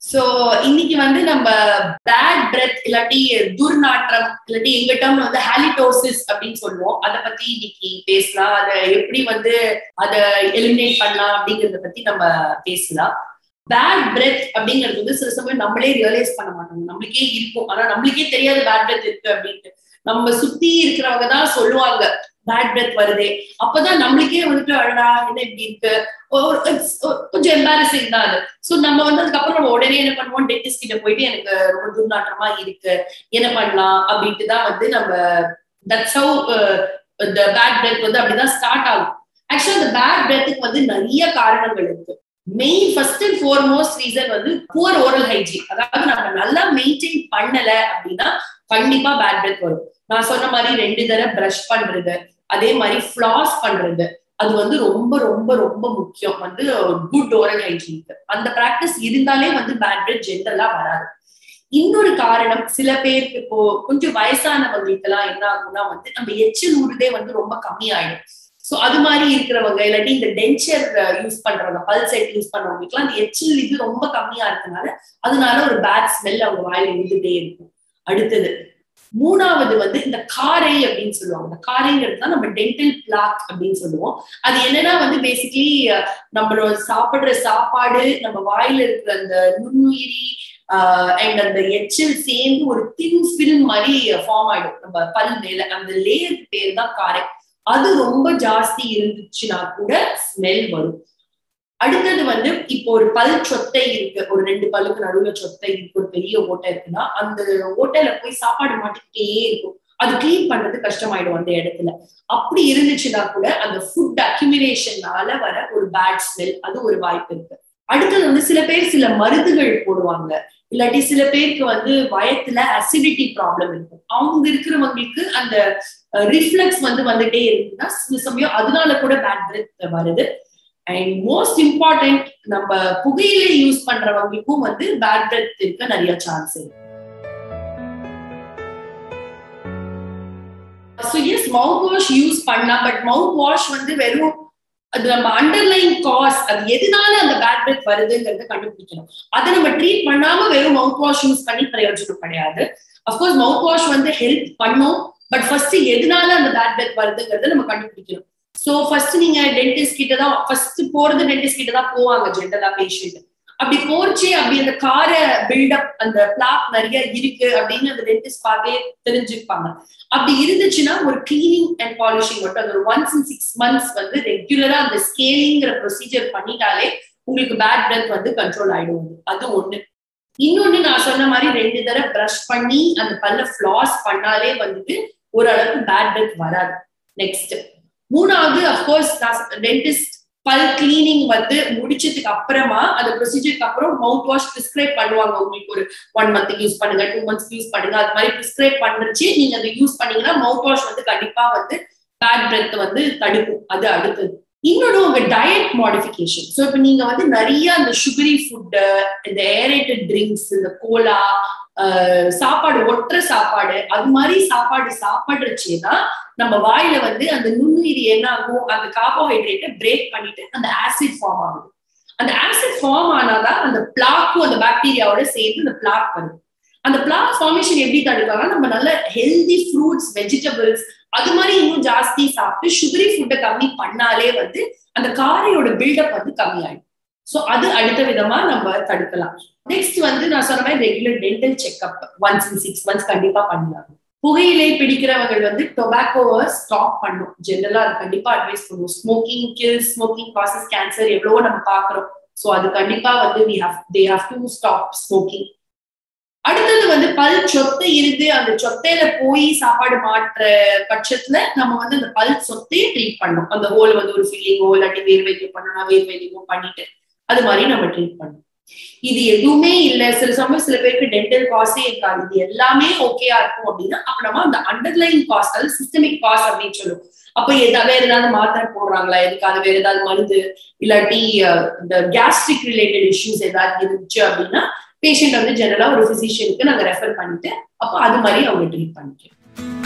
so இன்னைக்கு வந்து நம்ம பேட் பிரெத் இல்லாட்டி துர்நாற்றம் இல்லாட்டி எங்க டேர்ம்ல வந்து ஹாலிடோசிஸ் அப்படின்னு சொல்லுவோம் அதை பத்தி இன்னைக்கு பேசலாம் அதை எப்படி வந்து அதை எலிமினேட் பண்ணலாம் அப்படிங்கறத பத்தி நம்ம பேசலாம் பேட் பிரெத் அப்படிங்கிறது வந்து சில சமயம் நம்மளே ரியலைஸ் பண்ண மாட்டோம் நம்மளுக்கே இருக்கும் ஆனா நம்மளுக்கே தெரியாது பேட் பிரெத் இருக்கு அப்படின்ட்டு நம்ம சுத்தி இருக்கிறவங்க தான் சொல்லுவாங்க பேட் பிரெத் வருதே அப்பதான் நம்மளுக்கே வந்துட்டு அழடா என்ன இப்படி இருக்கு கொஞ்சம் எம்பாரசிங் தான் அது சோ நம்ம வந்து அதுக்கப்புறம் நம்ம உடனே என்ன பண்ணுவோம் டென்டிஸ்ட் கிட்ட போயிட்டு எனக்கு ரொம்ப துர்நாற்றமா இருக்கு என்ன பண்ணலாம் அப்படின்ட்டு தான் வந்து நம்ம தட்ஸ் ஹவு இந்த பேட் பிரெத் வந்து அப்படிதான் ஸ்டார்ட் ஆகும் ஆக்சுவலா இந்த பேட் பிரெத்துக்கு வந்து நிறைய காரணங்கள் இருக்கு main first and foremost reason வந்து புவர் ஓரல் ஹைஜீன் அதாவது நம்ம நல்லா மெயின்டைன் பண்ணல அப்படின்னா கண்டிப்பா பேட் பிரெத் வரும் நான் சொன்ன மாதிரி ரெண்டு தடவை பிரஷ் பண்றது அதே மாதிரி ஃபிளாஸ் பண்றது அது வந்து ரொம்ப ரொம்ப ரொம்ப முக்கியம் வந்து குட் ஓரல் ஹைஜீனுக்கு அந்த ப்ராக்டிஸ் இருந்தாலே வந்து பேட் பிரெத் ஜென்ரலா வராது இன்னொரு காரணம் சில பேருக்கு இப்போ கொஞ்சம் வயசானவங்களுக்கு எல்லாம் என்ன ஆகும்னா வந்து நம்ம எச்சில் ஊறுதே வந்து ரொம்ப கம்மியாயிடும் சோ அது மாதிரி இருக்கிறவங்க இல்லாட்டி இந்த டென்ச்சர் யூஸ் பண்றவங்க பல் செட் யூஸ் பண்றவங்களுக்கு அந்த எச்சில் இது ரொம்ப கம்மியா இருக்கனால அதனால ஒரு பேட் ஸ்மெல் அவங்க வாயில இருந்துட்டே இருக்கும் அடுத்தது மூணாவது வந்து இந்த காரை அப்படின்னு சொல்லுவாங்க இந்த காரைங்கிறது தான் நம்ம டென்டல் பிளாக் அப்படின்னு சொல்லுவோம் அது என்னன்னா வந்து பேசிக்கலி நம்மளோட சாப்பிடுற சாப்பாடு நம்ம வாயில இருக்கிற அந்த நுண்ணுயிரி அண்ட் அந்த எச்சில் சேர்ந்து ஒரு தின் ஃபில்ம் மாதிரி ஃபார்ம் ஆயிடும் நம்ம பல் மேல அந்த லேயருக்கு பேர் தான் காரை அது ரொம்ப ஜாஸ்தி இருந்துச்சுன்னா கூட ஸ்மெல் வரும் அடுத்தது வந்து இப்போ ஒரு பல் சொத்தை இருக்கு ஒரு ரெண்டு பல்லுக்கு நடுவுல சொத்தை இருக்கு ஒரு பெரிய ஓட்டை இருக்குன்னா அந்த ஓட்டையில போய் சாப்பாடு மாட்டிக்கிட்டே இருக்கும் அது கிளீன் பண்றது கஷ்டமாயிடும் அந்த இடத்துல அப்படி இருந்துச்சுன்னா கூட அந்த ஃபுட் அக்யூமிலேஷனால வர ஒரு பேட் ஸ்மெல் அது ஒரு வாய்ப்பு இருக்கு அடுத்தது வந்து சில பேர் சில மருந்துகள் போடுவாங்க இல்லாட்டி சில பேருக்கு வந்து வயத்துல அசிடிட்டி ப்ராப்ளம் இருக்கும் அவங்க இருக்கிறவங்களுக்கு அந்த ரிஃப்ளெக்ஸ் வந்து வந்துட்டே இருக்குன்னா சில சமயம் அதனால கூட பேட் பிரெத் வருது அண்ட் மோஸ்ட் இம்பார்ட்டன்ட் நம்ம புகையிலை யூஸ் பண்றவங்களுக்கும் வந்து பேட் பிரெத் இருக்க நிறைய சான்ஸ் இருக்கு so yes mouthwash use பண்ணலாம் பட் மவுத் வாஷ் வந்து வெறும் அது நம்ம அண்டர்லைன் காஸ் அது எதனால அந்த பேட் பிரெத் வருதுங்கிறத கண்டுபிடிக்கணும் அதை நம்ம ட்ரீட் பண்ணாம வெறும் மவுத் வாஷ் யூஸ் பண்ணி பிரயோஜனம் கிடையாது அஃப்கோர்ஸ் மவுத் வாஷ் வந்து ஹெல்ப் பண்ணும் பட் ஃபர்ஸ்ட் எதனால அந்த பேட் பிரெத் வருதுங்கிறத நம்ம கண்டுபிடிக்கணும் சோ ஃபர்ஸ்ட் நீங்க டென்டிஸ்ட் கிட்ட தான் ஃபர்ஸ்ட் போறது டென்டிஸ்ட் கிட்ட தான் போவாங்க ஜென்ரலா பேஷண்ட் அப்படி போச்சு அப்படி அந்த கார பில்டப் அந்த பிளாக் நிறைய இருக்கு அப்படின்னு அந்த டென்டிஸ்ட் பார்த்தே தெரிஞ்சுப்பாங்க அப்படி இருந்துச்சுன்னா ஒரு கிளீனிங் அண்ட் பாலிஷிங் மட்டும் அந்த ஒரு ஒன்ஸ் இன் சிக்ஸ் மந்த்ஸ் வந்து ரெகுலரா அந்த ஸ்கேலிங்கிற ப்ரொசீஜர் பண்ணிட்டாலே உங்களுக்கு பேட் பிரெத் வந்து கண்ட்ரோல் ஆயிடும் அது ஒண்ணு இன்னொன்னு நான் சொன்ன மாதிரி ரெண்டு தடவை ப்ரஷ் பண்ணி அந்த பல்ல ஃபிளாஸ் பண்ணாலே வந்துட்டு ஓரளவுக்கு பேட் பிரெத் வராது நெக்ஸ்ட் மூணாவது அஃப்கோர்ஸ் டென்டிஸ்ட் பல் கிளீனிங் வந்து முடிச்சதுக்கு அப்புறமா அந்த ப்ரொசீஜருக்கு அப்புறம் மவுத் வாஷ் பிரிஸ்கிரைப் பண்ணுவாங்க உங்களுக்கு ஒரு ஒன் மந்த்துக்கு யூஸ் பண்ணுங்க டூ மந்த்ஸ்க்கு யூஸ் பண்ணுங்க அது மாதிரி பிரிஸ்கிரைப் பண்ணுச்சு நீங்க அதை யூஸ் பண்ணீங்கன்னா மவுத் வாஷ் வந்து கண்டிப்பா வந்து பேட் பிரெத் வந்து தடுக்கும் அது அடுத்தது இன்னொன்று உங்க டயட் மாடிஃபிகேஷன் ஸோ இப்போ நீங்க வந்து நிறைய அந்த சுகரி ஃபுட்டு இந்த ஏரேட்டட் ட்ரிங்க்ஸ் இந்த கோலா சாப்பாடு ஒற்ற சாப்பாடு அது மாதிரி சாப்பாடு சாப்பிடுறச்சே தான் நம்ம வாயில வந்து அந்த நுண்ணுயிரி என்ன ஆகும் அந்த கார்போஹைட்ரேட்டை பிரேக் பண்ணிட்டு அந்த ஆசிட் ஃபார்ம் ஆகுது அந்த ஆசிட் ஃபார்ம் ஆனாதான் அந்த பிளாக்கும் அந்த பாக்டீரியாவோட சேர்ந்து அந்த பிளாக் வருது அந்த பிளாக் ஃபார்மேஷன் எப்படி தடுக்கலாம் நம்ம நல்ல ஹெல்தி ஃப்ரூட்ஸ் வெஜிடபிள்ஸ் அது மாதிரி இன்னும் ஜாஸ்தி சாப்பிட்டு சுகரி ஃபுட்டை கம்மி பண்ணாலே வந்து அந்த காரையோட பில்டப் வந்து கம்மியாயிடும் ஸோ அது அடுத்த விதமா நம்ம தடுக்கலாம் நெக்ஸ்ட் வந்து நான் சொன்ன மாதிரி regular dental checkup once in six months கண்டிப்பா பண்ணலாம் புகையிலை பிடிக்கிறவங்க வந்து டொபாக்கோவை ஸ்டாப் பண்ணும் ஜென்ரலா அது கண்டிப்பா அட்வைஸ் பண்ணுவோம் smoking kill smoking causes cancer எவ்வளவோ நம்ம பாக்குறோம் ஸோ அது கண்டிப்பா வந்து we have they have to stop smoking அடுத்தது வந்து பல் சொத்தை இருந்து அந்த சொத்தையில போய் சாப்பாடு மாற்ற பட்சத்துல நம்ம வந்து அந்த பல் சொத்தையே ட்ரீட் பண்ணணும் அந்த ஹோல் வந்து ஒரு ஃபீலிங்கோ இல்லாட்டி வேர் வைத்தியம் பண்ணணும் வேர் வைத்தியமோ பண்ணிட்டு அது மாதிரி நம்ம ட்ரீட் பண்ணணும் இது எதுவுமே இல்ல சில சமயம் சில பேருக்கு டென்டல் காசே இருக்காது இது எல்லாமே ஓகேயா இருக்கும் அப்படின்னா அப்ப நம்ம அந்த அண்டர்லைன் காஸ்ட் அதாவது சிஸ்டமிக் காஸ்ட் அப்படின்னு சொல்லுவோம் அப்ப ஏதாவது வேற ஏதாவது மாத்திரை போடுறாங்களா எதுக்காக வேற ஏதாவது மருந்து இல்லாட்டி இந்த கேஸ்ட்ரிக் ரிலேட்டட் இஷ்யூஸ் ஏதாவது இருந்துச்சு அப்படின்னா பேஷண்ட் வந்து ஜெனரலா ஒரு பிசிஷியனுக்கு நாங்க ரெஃபர் பண்ணிட்டு அப்போ அது மாதிரி அவங்க ட்ரீட் பண்ணிக்கிறோம்